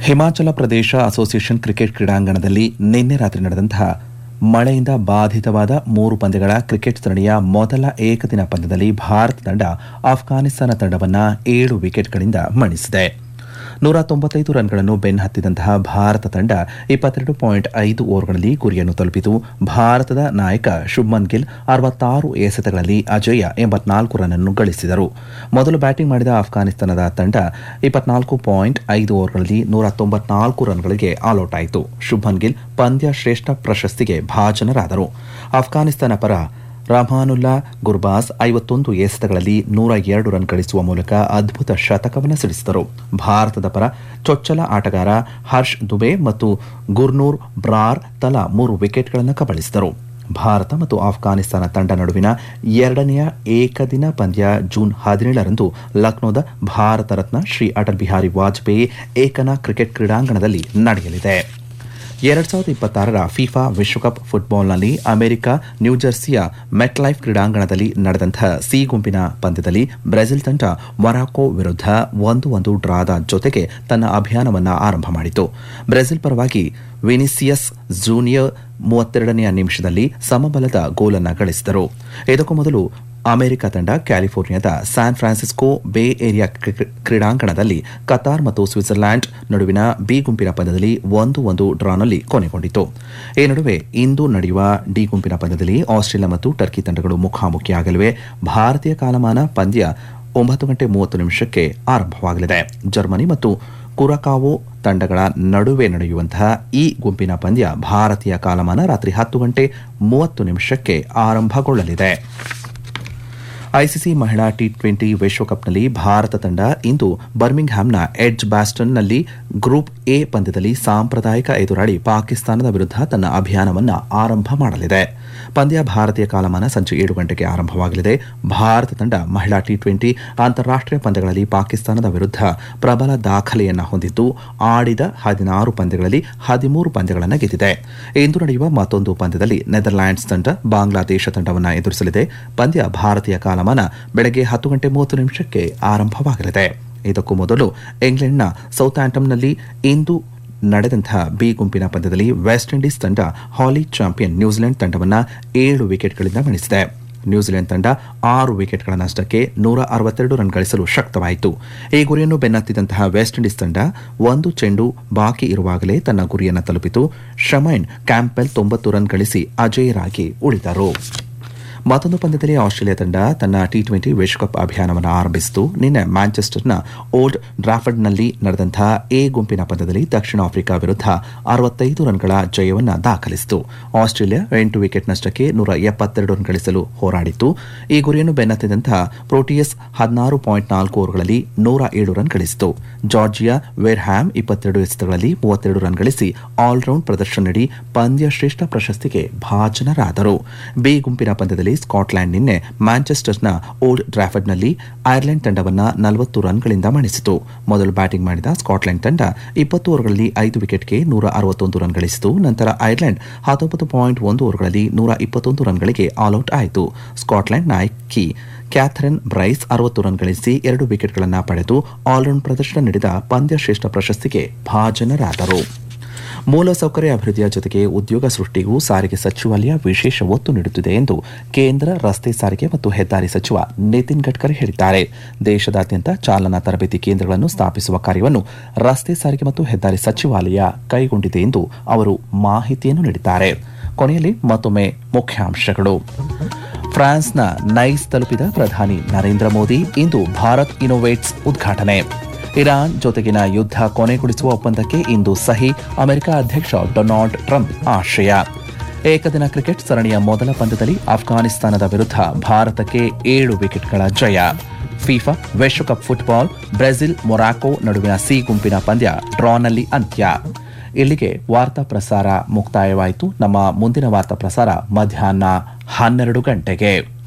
ಹಿಮಾಚಲ ಪ್ರದೇಶ association cricket ಕ್ರೀಡಾಂಗಣದಲ್ಲಿ ನಿನ್ನೆ ರಾತ್ರಿ ನಡೆದಂತಹ ಮಳೆಯಿಂದ ಬಾಧಿತವಾದ ಮೂರು ಪಂದ್ಯಗಳ ಕ್ರಿಕೆಟ್ ಸರಣಿಯ ಮೊದಲ ಏಕದಿನ ಪಂದ್ಯದಲ್ಲಿ ಭಾರತ ತಂಡ ಆಫ್ಘಾನಿಸ್ತಾನ ತಂಡವನ್ನು ಏಳು ವಿಕೆಟ್ಗಳಿಂದ ಮಣಿಸಿದೆ ನೂರ ತೊಂಬತ್ತೈದು ರನ್ಗಳನ್ನು ಬೆನ್ನಹತ್ತಿದಂತಹ ಭಾರತ ತಂಡ ಇಪ್ಪತ್ತೆರಡು ಪಾಯಿಂಟ್ ಐದು ಓವರ್ಗಳಲ್ಲಿ ಗುರಿಯನ್ನು ತಲುಪಿತು ಭಾರತದ ನಾಯಕ ಶುಭ್ಮನ್ ಗಿಲ್ ಅರವತ್ತಾರು ಎಸೆತಗಳಲ್ಲಿ ಅಜೇಯ ಎಂಬತ್ನಾಲ್ಕು ರನ್ ಅನ್ನು ಗಳಿಸಿದರು ಮೊದಲು ಬ್ಯಾಟಿಂಗ್ ಮಾಡಿದ ಆಫ್ಘಾನಿಸ್ತಾನದ ತಂಡ ಇಪ್ಪತ್ನಾಲ್ಕು ಪಾಯಿಂಟ್ ಐದು ಓವರ್ಗಳಲ್ಲಿ ನೂರ ತೊಂಬತ್ನಾಲ್ಕು ರನ್ಗಳಿಗೆ ಆಲ್ಔಟ್ ಆಯಿತು ಶುಭ್ಮನ್ ಗಿಲ್ ಪಂದ್ಯ ಶ್ರೇಷ್ಠ ಪ್ರಶಸ್ತಿಗೆ ಭಾಜನರಾದರು ಆಫ್ಘಾನಿಸ್ತಾನ ಪರ ರಹಮಾನುಲ್ಲಾ ಗುರ್ಬಾಸ್ ಐವತ್ತೊಂದು ಎಸೆತಗಳಲ್ಲಿ ನೂರ ಎರಡು ರನ್ ಗಳಿಸುವ ಮೂಲಕ ಅದ್ಭುತ ಶತಕವನ್ನು ಸಿಡಿಸಿದರು ಭಾರತದ ಪರ ಚೊಚ್ಚಲ ಆಟಗಾರ ಹರ್ಷ್ ದುಬೆ ಮತ್ತು ಗುರ್ನೂರ್ ಬ್ರಾರ್ ತಲಾ ಮೂರು ವಿಕೆಟ್ಗಳನ್ನು ಕಬಳಿಸಿದರು ಭಾರತ ಮತ್ತು ಆಫ್ಘಾನಿಸ್ತಾನ ತಂಡ ನಡುವಿನ ಎರಡನೆಯ ಏಕದಿನ ಪಂದ್ಯ ಜೂನ್ ಹದಿನೇಳರಂದು ಲಕ್ನೋದ ಭಾರತ ರತ್ನ ಶ್ರೀ ಅಟಲ್ ಬಿಹಾರಿ ವಾಜಪೇಯಿ ಏಕನಾ ಕ್ರಿಕೆಟ್ ಕ್ರೀಡಾಂಗಣದಲ್ಲಿ ನಡೆಯಲಿದೆ ಎರಡ್ ಸಾವಿರದ ಇಪ್ಪತ್ತಾರರ ಫಿಫಾ ವಿಶ್ವಕಪ್ ಫುಟ್ಬಾಲ್ನಲ್ಲಿ ಅಮೆರಿಕ ನ್ಯೂಜೆರ್ಸಿಯ ಮೆಟ್ಲೈಫ್ ಕ್ರೀಡಾಂಗಣದಲ್ಲಿ ನಡೆದಂತಹ ಸಿ ಗುಂಪಿನ ಪಂದ್ಯದಲ್ಲಿ ಬ್ರೆಜಿಲ್ ತಂಡ ಮೊರಾಕೊ ವಿರುದ್ಧ ಒಂದು ಒಂದು ಡ್ರಾದ ಜೊತೆಗೆ ತನ್ನ ಅಭಿಯಾನವನ್ನು ಆರಂಭ ಮಾಡಿತು ಬ್ರೆಜಿಲ್ ಪರವಾಗಿ ವಿನಿಸಿಯಸ್ ಜೂನಿಯರ್ ಮೂವತ್ತೆರಡನೆಯ ನಿಮಿಷದಲ್ಲಿ ಸಮಬಲದ ಗೋಲನ್ನು ಗಳಿಸಿದರು ಇದಕ್ಕೂ ಮೊದಲು ಅಮೆರಿಕ ತಂಡ ಕ್ಯಾಲಿಫೋರ್ನಿಯಾದ ಸ್ಯಾನ್ ಫ್ರಾನ್ಸಿಸ್ಕೋ ಬೇ ಏರಿಯಾ ಕ್ರೀಡಾಂಗಣದಲ್ಲಿ ಕತಾರ್ ಮತ್ತು ಸ್ವಿಟ್ಜರ್ಲ್ಯಾಂಡ್ ನಡುವಿನ ಬಿ ಗುಂಪಿನ ಪಂದ್ಯದಲ್ಲಿ ಒಂದು ಒಂದು ಡ್ರಾನಲ್ಲಿ ಕೊನೆಗೊಂಡಿತು ಈ ನಡುವೆ ಇಂದು ನಡೆಯುವ ಡಿ ಗುಂಪಿನ ಪಂದ್ಯದಲ್ಲಿ ಆಸ್ಟ್ರೇಲಿಯಾ ಮತ್ತು ಟರ್ಕಿ ತಂಡಗಳು ಮುಖಾಮುಖಿಯಾಗಲಿವೆ ಭಾರತೀಯ ಕಾಲಮಾನ ಪಂದ್ಯ ಒಂಬತ್ತು ಗಂಟೆ ಮೂವತ್ತು ನಿಮಿಷಕ್ಕೆ ಆರಂಭವಾಗಲಿದೆ ಜರ್ಮನಿ ಮತ್ತು ಕುರಕಾವೋ ತಂಡಗಳ ನಡುವೆ ನಡೆಯುವಂತಹ ಈ ಗುಂಪಿನ ಪಂದ್ಯ ಭಾರತೀಯ ಕಾಲಮಾನ ರಾತ್ರಿ ಹತ್ತು ಗಂಟೆ ಮೂವತ್ತು ನಿಮಿಷಕ್ಕೆ ಆರಂಭಗೊಳ್ಳಲಿದೆ ಐಸಿಸಿ ಮಹಿಳಾ ಟಿ ಟ್ವೆಂಟಿ ವಿಶ್ವಕಪ್ನಲ್ಲಿ ಭಾರತ ತಂಡ ಇಂದು ಬರ್ಮಿಂಗ್ಹ್ಯಾಮ್ನ ಎಡ್ಜ್ ಬ್ಯಾಸ್ಟನ್ನಲ್ಲಿ ಗ್ರೂಪ್ ಎ ಪಂದ್ಯದಲ್ಲಿ ಸಾಂಪ್ರದಾಯಿಕ ಎದುರಾಳಿ ಪಾಕಿಸ್ತಾನದ ವಿರುದ್ಧ ತನ್ನ ಅಭಿಯಾನವನ್ನು ಆರಂಭ ಮಾಡಲಿದೆ ಪಂದ್ಯ ಭಾರತೀಯ ಕಾಲಮಾನ ಸಂಜೆ ಏಳು ಗಂಟೆಗೆ ಆರಂಭವಾಗಲಿದೆ ಭಾರತ ತಂಡ ಮಹಿಳಾ ಟಿ ಟ್ವೆಂಟಿ ಅಂತಾರಾಷ್ಟೀಯ ಪಂದ್ಯಗಳಲ್ಲಿ ಪಾಕಿಸ್ತಾನದ ವಿರುದ್ಧ ಪ್ರಬಲ ದಾಖಲೆಯನ್ನು ಹೊಂದಿದ್ದು ಆಡಿದ ಹದಿನಾರು ಪಂದ್ಯಗಳಲ್ಲಿ ಹದಿಮೂರು ಪಂದ್ಯಗಳನ್ನು ಗೆದ್ದಿದೆ ಇಂದು ನಡೆಯುವ ಮತ್ತೊಂದು ಪಂದ್ಯದಲ್ಲಿ ನೆದರ್ಲ್ಯಾಂಡ್ಸ್ ತಂಡ ಬಾಂಗ್ಲಾದೇಶ ತಂಡವನ್ನು ಎದುರಿಸಲಿದೆ ಪಂದ್ಯ ಭಾರತೀಯ ಕಾಲಮಾನ ಬೆಳಗ್ಗೆ ಹತ್ತು ಗಂಟೆ ಮೂವತ್ತು ನಿಮಿಷಕ್ಕೆ ಆರಂಭವಾಗಲಿದೆ ಇದಕ್ಕೂ ಮೊದಲು ಇಂಗ್ಲೆಂಡ್ನ ಸೌತ್ ಆಂಟಮ್ನಲ್ಲಿ ಇಂದು ನಡೆದಂತಹ ಬಿ ಗುಂಪಿನ ಪಂದ್ಯದಲ್ಲಿ ವೆಸ್ಟ್ ಇಂಡೀಸ್ ತಂಡ ಹಾಲಿ ಚಾಂಪಿಯನ್ ನ್ಯೂಜಿಲೆಂಡ್ ತಂಡವನ್ನು ಏಳು ವಿಕೆಟ್ಗಳಿಂದ ಮಣಿಸಿದೆ ನ್ಯೂಜಿಲೆಂಡ್ ತಂಡ ಆರು ವಿಕೆಟ್ಗಳ ನಷ್ಟಕ್ಕೆ ನೂರ ಅರವತ್ತೆರಡು ರನ್ ಗಳಿಸಲು ಶಕ್ತವಾಯಿತು ಈ ಗುರಿಯನ್ನು ಬೆನ್ನತ್ತಿದಂತಹ ವೆಸ್ಟ್ ಇಂಡೀಸ್ ತಂಡ ಒಂದು ಚೆಂಡು ಬಾಕಿ ಇರುವಾಗಲೇ ತನ್ನ ಗುರಿಯನ್ನು ತಲುಪಿತು ಶಮೈನ್ ಕ್ಯಾಂಪೆಲ್ ತೊಂಬತ್ತು ರನ್ ಗಳಿಸಿ ಅಜೇಯರಾಗಿ ಉಳಿದರು ಮತ್ತೊಂದು ಪಂದ್ಯದಲ್ಲಿ ಆಸ್ಟ್ರೇಲಿಯಾ ತಂಡ ತನ್ನ ಟಿ ಟ್ವೆಂಟಿ ವಿಶ್ವಕಪ್ ಅಭಿಯಾನವನ್ನು ಆರಂಭಿಸಿತು ನಿನ್ನೆ ಮ್ಯಾಂಚೆಸ್ಟರ್ನ ಓಲ್ಡ್ ಡ್ರಾಫರ್ಡ್ನಲ್ಲಿ ನಡೆದಂತಹ ಎ ಗುಂಪಿನ ಪಂದ್ಯದಲ್ಲಿ ದಕ್ಷಿಣ ಆಫ್ರಿಕಾ ವಿರುದ್ಧ ಅರವತ್ತೈದು ರನ್ಗಳ ಜಯವನ್ನು ದಾಖಲಿಸಿತು ಆಸ್ಟ್ರೇಲಿಯಾ ಎಂಟು ವಿಕೆಟ್ ನಷ್ಟಕ್ಕೆ ನೂರ ಎಪ್ಪತ್ತೆರಡು ರನ್ ಗಳಿಸಲು ಹೋರಾಡಿತು ಈ ಗುರಿಯನ್ನು ಬೆನ್ನತ್ತಿದಂತಹ ಪ್ರೋಟಿಯಸ್ ಹದಿನಾರು ಪಾಯಿಂಟ್ ನಾಲ್ಕು ಓವರ್ಗಳಲ್ಲಿ ನೂರ ಏಳು ರನ್ ಗಳಿಸಿತು ಜಾರ್ಜಿಯಾ ವೇರ್ಹ್ಯಾಮ್ ಇಪ್ಪತ್ತೆರಡು ಎಸೆತಗಳಲ್ಲಿ ಮೂವತ್ತೆರಡು ರನ್ ಗಳಿಸಿ ಆಲ್ರೌಂಡ್ ಪ್ರದರ್ಶನ ನೀಡಿ ಪಂದ್ಯ ಶ್ರೇಷ್ಠ ಪ್ರಶಸ್ತಿಗೆ ಭಾಜನರಾದರು ಬಿ ಗುಂಪಿನ ಪಂದ್ಯದಲ್ಲಿ ಸ್ಕಾಟ್ಲೆಂಡ್ ನಿನ್ನೆ ಮ್ಯಾಂಚೆಸ್ಟರ್ನ ಓಲ್ಡ್ ಡ್ರಾಫರ್ಡ್ನಲ್ಲಿ ಐರ್ಲೆಂಡ್ ತಂಡವನ್ನು ನಲವತ್ತು ರನ್ಗಳಿಂದ ಮಣಿಸಿತು ಮೊದಲು ಬ್ಯಾಟಿಂಗ್ ಮಾಡಿದ ಸ್ಕಾಟ್ಲೆಂಡ್ ತಂಡ ಇಪ್ಪತ್ತು ಓವರ್ಗಳಲ್ಲಿ ಐದು ವಿಕೆಟ್ಗೆ ನೂರ ಅರವತ್ತೊಂದು ರನ್ ಗಳಿಸಿತು ನಂತರ ಐರ್ಲೆಂಡ್ ಹತ್ತೊಂಬತ್ತು ಪಾಯಿಂಟ್ ಒಂದು ಓವರ್ಗಳಲ್ಲಿ ನೂರ ಇಪ್ಪತ್ತೊಂದು ರನ್ಗಳಿಗೆ ಆಲ್ಔಟ್ ಆಯಿತು ಸ್ಕಾಟ್ಲೆಂಡ್ ನಾಯಕಿ ಕ್ಯಾಥರಿನ್ ಬ್ರೈಸ್ ಅರವತ್ತು ರನ್ ಗಳಿಸಿ ಎರಡು ವಿಕೆಟ್ಗಳನ್ನು ಪಡೆದು ಆಲ್ರೌಂಡ್ ಪ್ರದರ್ಶನ ನೀಡಿದ ಪಂದ್ಯ ಶ್ರೇಷ್ಠ ಪ್ರಶಸ್ತಿಗೆ ಭಾಜನರಾದರು ಮೂಲಸೌಕರ್ಯ ಅಭಿವೃದ್ಧಿಯ ಜೊತೆಗೆ ಉದ್ಯೋಗ ಸೃಷ್ಟಿಗೂ ಸಾರಿಗೆ ಸಚಿವಾಲಯ ವಿಶೇಷ ಒತ್ತು ನೀಡುತ್ತಿದೆ ಎಂದು ಕೇಂದ್ರ ರಸ್ತೆ ಸಾರಿಗೆ ಮತ್ತು ಹೆದ್ದಾರಿ ಸಚಿವ ನಿತಿನ್ ಗಡ್ಕರಿ ಹೇಳಿದ್ದಾರೆ ದೇಶದಾದ್ಯಂತ ಚಾಲನಾ ತರಬೇತಿ ಕೇಂದ್ರಗಳನ್ನು ಸ್ಥಾಪಿಸುವ ಕಾರ್ಯವನ್ನು ರಸ್ತೆ ಸಾರಿಗೆ ಮತ್ತು ಹೆದ್ದಾರಿ ಸಚಿವಾಲಯ ಕೈಗೊಂಡಿದೆ ಎಂದು ಅವರು ಮಾಹಿತಿಯನ್ನು ನೀಡಿದ್ದಾರೆ ಕೊನೆಯಲ್ಲಿ ಮತ್ತೊಮ್ಮೆ ಮುಖ್ಯಾಂಶಗಳು ಫ್ರಾನ್ಸ್ನ ನೈಸ್ ತಲುಪಿದ ಪ್ರಧಾನಿ ನರೇಂದ್ರ ಮೋದಿ ಇಂದು ಭಾರತ್ ಇನೋವೇಟ್ಸ್ ಉದ್ಘಾಟನೆ ಇರಾನ್ ಜೊತೆಗಿನ ಯುದ್ಧ ಕೊನೆಗೊಳಿಸುವ ಒಪ್ಪಂದಕ್ಕೆ ಇಂದು ಸಹಿ ಅಮೆರಿಕ ಅಧ್ಯಕ್ಷ ಡೊನಾಲ್ಡ್ ಟ್ರಂಪ್ ಆಶಯ ಏಕದಿನ ಕ್ರಿಕೆಟ್ ಸರಣಿಯ ಮೊದಲ ಪಂದ್ಯದಲ್ಲಿ ಅಫ್ಘಾನಿಸ್ತಾನದ ವಿರುದ್ಧ ಭಾರತಕ್ಕೆ ಏಳು ವಿಕೆಟ್ಗಳ ಜಯ ಫಿಫಾ ವಿಶ್ವಕಪ್ ಫುಟ್ಬಾಲ್ ಬ್ರೆಜಿಲ್ ಮೊರಾಕೊ ನಡುವಿನ ಸಿ ಗುಂಪಿನ ಪಂದ್ಯ ಡ್ರಾನಲ್ಲಿ ಅಂತ್ಯ ಇಲ್ಲಿಗೆ ವಾರ್ತಾ ಪ್ರಸಾರ ಮುಕ್ತಾಯವಾಯಿತು ನಮ್ಮ ಮುಂದಿನ ವಾರ್ತಾ ಪ್ರಸಾರ ಮಧ್ಯಾಹ್ನ ಹನ್ನೆರಡು ಗಂಟೆಗೆ